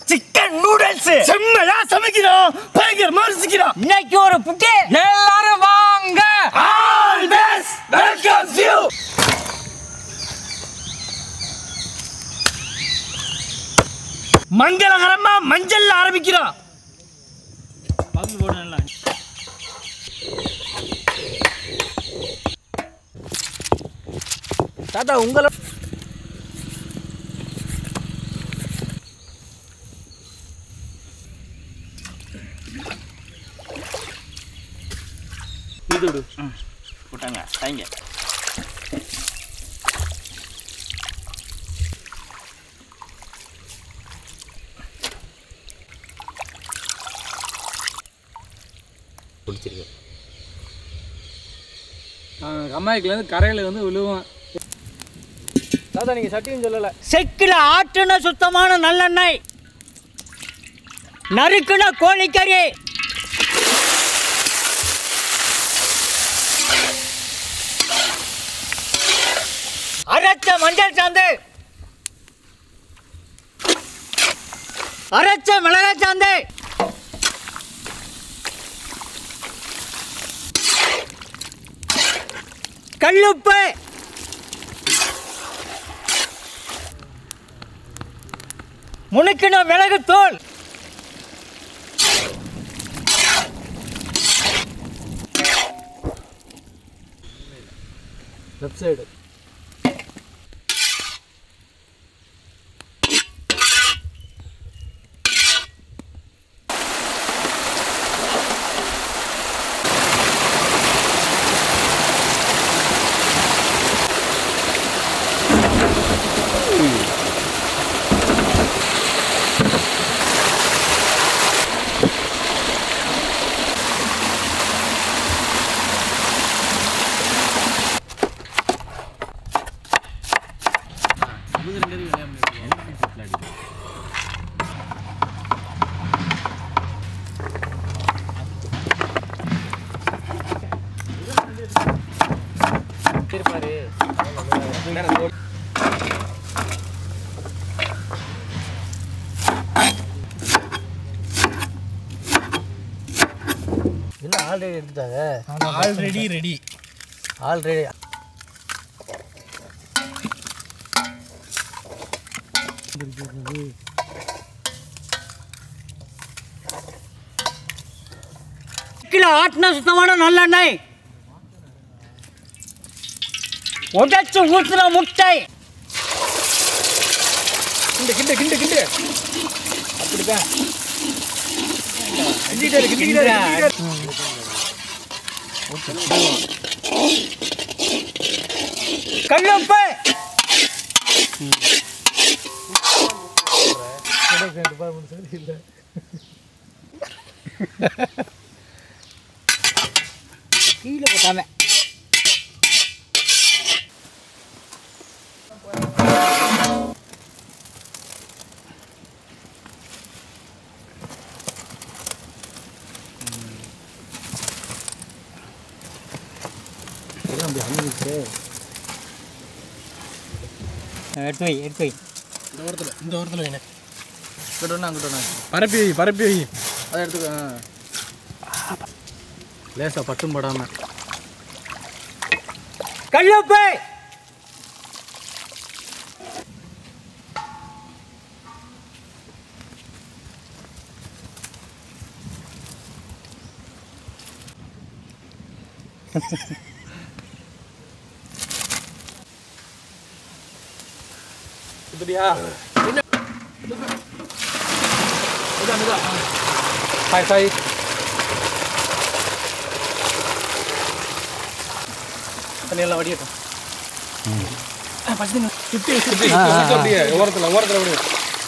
Chicken noodles செம்மையா சமைக்கிறோம் பயங்கரமா ரசிக்கிறோம் இன்னைக்கு ஒரு புட்டி எல்லாரும் வாங்க ஆல் பெஸ்ட் வெல்கம்ஸ் யூ மங்களகரமா மஞ்சள்ல ஆரம்பிக்கிறோம் தாத்தா உங்களை இது விடு போட்டாங்க தைங்க பிடிச்சிருக்கு அம்மாய்க்குலேருந்து கரையில் வந்து விழுவேன் தாத்தா நீங்கள் சட்டின்னு சொல்லலை செக்கில ஆட்டுன சுத்தமான நல்லெண்ணெய் நறுக்குன கோழிக்கறி அரைச்ச மஞ்சள் சாந்து அரைச்ச மிளகாய் சாந்து கல்லுப்பு முனுக்கின மிளகு தூள் லெஃப்ட் சைடு என்ன ஆல்ரெடி எடுத்துட்டாங்க ஆல்ரெடி ரெடி ஆல்ரெடி கிலோ ஆட்டின சுத்தமான நல்லெண்ணெய் உடைச்சு ஊத்துன முட்டை கிண்டு கிண்டு கிண்டு கிண்டு அப்படிதான் கிண்டிட்டே இரு, கிண்டிட்டே இரு, கிண்டிட்டே இரு. கல்லுப்பு கீழே போட்டாம எடுத்து வை எடுத்து வை இந்த ஓரத்தில் இந்த ஓரத்தில் வேணும் இங்கிட்டு ஒன்று அங்கிட்டு ஒன்று பரப்பி வை பரப்பி வை அதை எடுத்துக்க லேசாக பட்டும் படாமல் கல்லுப்பு இப்படியா ஹாய் ஹாய் தண்ணியெல்லாம் வடியட்டும் சுற்றி சுற்றி அப்படியே ஓரத்தில் ஓரத்தில் அப்படியே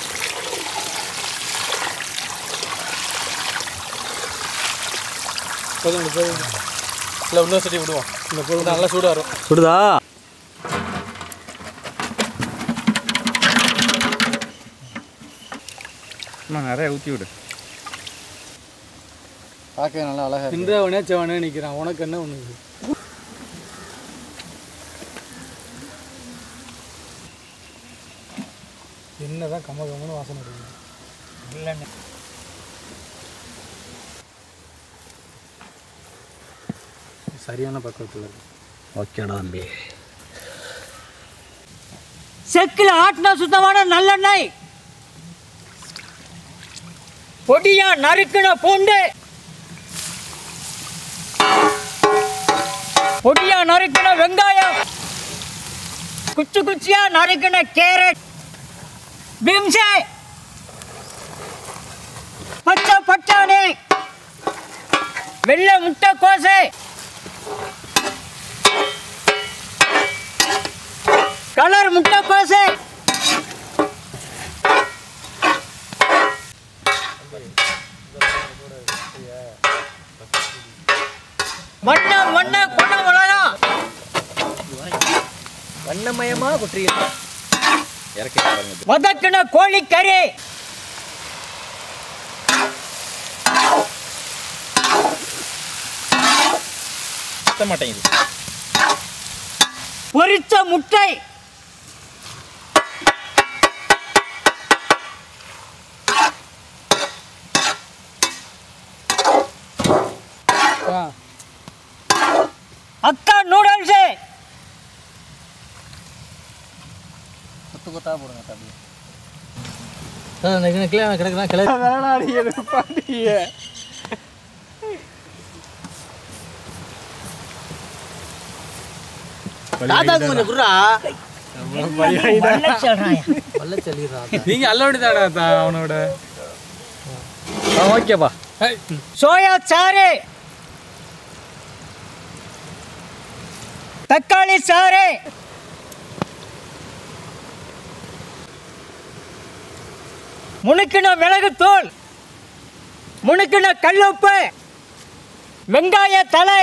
போதும் போதும் இல்லை இன்னொரு சட்டி விடுவோம் இந்த பொருள் நல்லா சூடாக வரும் சுடுதா நிறைய ஊற்றி விடு பார்க்க நல்லா அழகா இந்திரவனே செவனே நிற்கிறான் உனக்கு என்ன ஒன்று என்னதான் கம்ம கம்மனு வாசனை இருக்குது நல்லெண்ணெய் சரியான பக்கத்தில் இருக்கு ஓகேடா தம்பி செக்கில் ஆட்டின சுத்தமான நல்லெண்ணெய் பொடியா நறுக்கின பூண்டு பொடியா நறுக்கின வெங்காயம் குச்சி குச்சியா நறுக்கின கேரட் பீம்சே பச்சை பட்டாணி வெள்ளை முட்டை கோசை கலர் முட்டை கோசை வண்ண வண்ண கொண்ட மிளகா வண்ணமயமா குற்றியல் இறக்கி பாருங்க வதக்கின கோழிக்கறி சுத்த மாட்டேங்குது பொரிச்ச முட்டை அக்கா நூடல்ஸ் கொத்து கொத்தா போடுங்க தம்பி கிளை கிடக்குதான் கிளை தாத்தாக்கு கொஞ்சம் குடுறா வல்ல சொல்லிடுறா நீங்க அல்லோடி தாடா அவனோட ஓகேப்பா சோயா சாறு தக்காளி சாறு முணுக்கின மிளகுத்தூள் முணுக்கின கல்லுப்பு வெங்காய தலை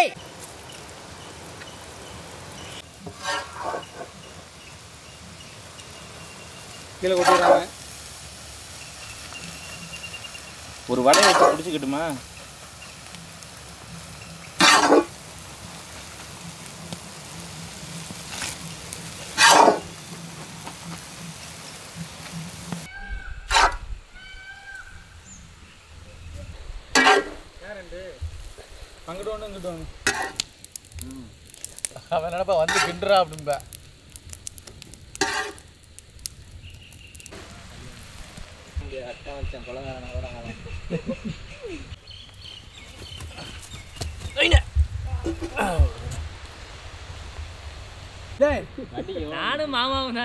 கீழே கொட்டிடுறாங்க ஒரு வடையை வச்சு பிடிச்சிக்கிட்டுமா அங்கிட்டு ஒன்று இங்கிட்டு ஒன்று அவன் நினைப்பா வந்து கிண்டுறா அப்படின்பா நானும் மாமாவும்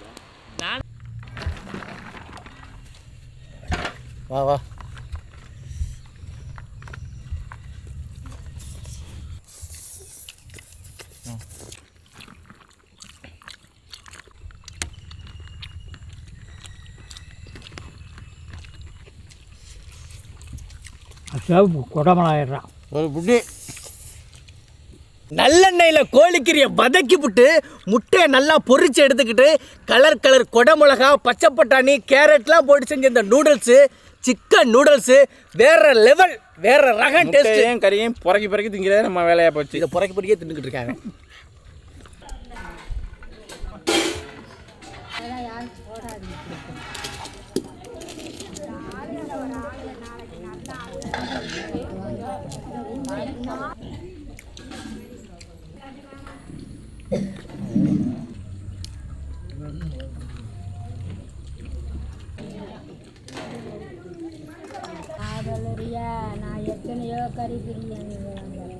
வா வா குடமலாயிடுறான் ஒரு புட்டி நல்லெண்ணெயில் கோழிக்கறியை வதக்கி விட்டு முட்டையை நல்லா பொரிச்சு எடுத்துக்கிட்டு கலர் கலர் கொடமிளகா பச்சை பட்டாணி கேரட்லாம் போட்டு செஞ்ச இந்த நூடுல்ஸு சிக்கன் நூடுல்ஸு வேற லெவல் வேற ரகம் டேஸ்ட் முட்டையும் கறியும் புறக்கி புறக்கி திங்கிறதே நம்ம வேலையா போச்சு இதை புறக்கி புறக்கியே தின்னுக்கிட்டு இருக்காங்க காதலரியா நான் எத்தனையோ கறி பிரியாணி விளம்பரம்